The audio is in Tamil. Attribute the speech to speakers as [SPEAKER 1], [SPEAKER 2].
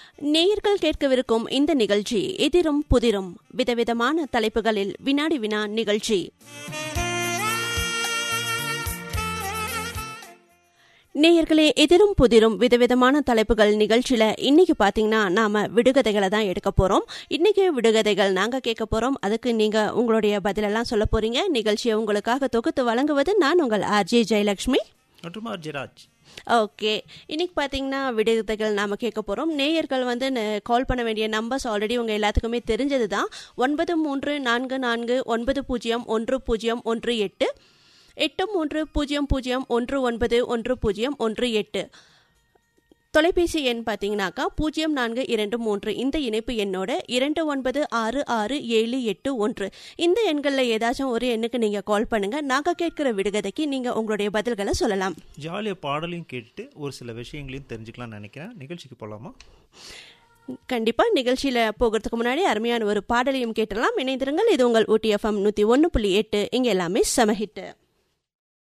[SPEAKER 1] நேயர்கள் கேட்கவிருக்கும் இந்த நிகழ்ச்சி எதிரும் புதிரும் விதவிதமான தலைப்புகளில் வினாடி வினா நிகழ்ச்சி நேயர்களே எதிரும் புதிரும் விதவிதமான தலைப்புகள் நிகழ்ச்சியில இன்னைக்கு பாத்தீங்கன்னா நாம விடுகதைகளை தான் எடுக்க போறோம் இன்னைக்கு விடுகதைகள் நாங்க கேட்க போறோம் அதுக்கு நீங்க உங்களுடைய பதிலெல்லாம் சொல்ல போறீங்க நிகழ்ச்சியை உங்களுக்காக தொகுத்து வழங்குவது நான் உங்கள் ஆர்ஜே ஜெயலட்சுமி
[SPEAKER 2] மற்றும் ஆர்ஜிராஜ்
[SPEAKER 1] ஓகே இன்னைக்கு பார்த்தீங்கன்னா விடுகதைகள் நாம கேட்க போகிறோம் நேயர்கள் வந்து கால் பண்ண வேண்டிய நம்பர்ஸ் ஆல்ரெடி உங்கள் எல்லாத்துக்குமே தெரிஞ்சது தான் ஒன்பது மூன்று நான்கு நான்கு ஒன்பது பூஜ்ஜியம் ஒன்று பூஜ்ஜியம் ஒன்று எட்டு எட்டு மூன்று பூஜ்ஜியம் பூஜ்ஜியம் ஒன்று ஒன்பது ஒன்று பூஜ்ஜியம் ஒன்று எட்டு தொலைபேசி எண் பார்த்தீங்கன்னாக்கா பூஜ்ஜியம் நான்கு இரண்டு மூன்று இந்த இணைப்பு எண்ணோட இரண்டு ஒன்பது ஆறு ஆறு ஏழு எட்டு ஒன்று இந்த எண்களில் ஏதாச்சும் ஒரு எண்ணுக்கு நீங்கள் கால் பண்ணுங்க நாங்கள் கேட்குற விடுகதைக்கு நீங்கள் உங்களுடைய பதில்களை சொல்லலாம்
[SPEAKER 2] ஜாலியாக பாடலையும் கேட்டுட்டு ஒரு சில விஷயங்களையும் தெரிஞ்சுக்கலாம்னு நினைக்கிறேன் நிகழ்ச்சிக்கு போகலாமா
[SPEAKER 1] கண்டிப்பா நிகழ்ச்சியில போகிறதுக்கு முன்னாடி அருமையான ஒரு பாடலையும் கேட்டலாம் இணைந்திருங்கள் இது உங்கள் ஊட்டி எஃப்எம் நூத்தி ஒன்னு புள்ளி எட்டு இங்க எல்லாமே சமஹிட்டு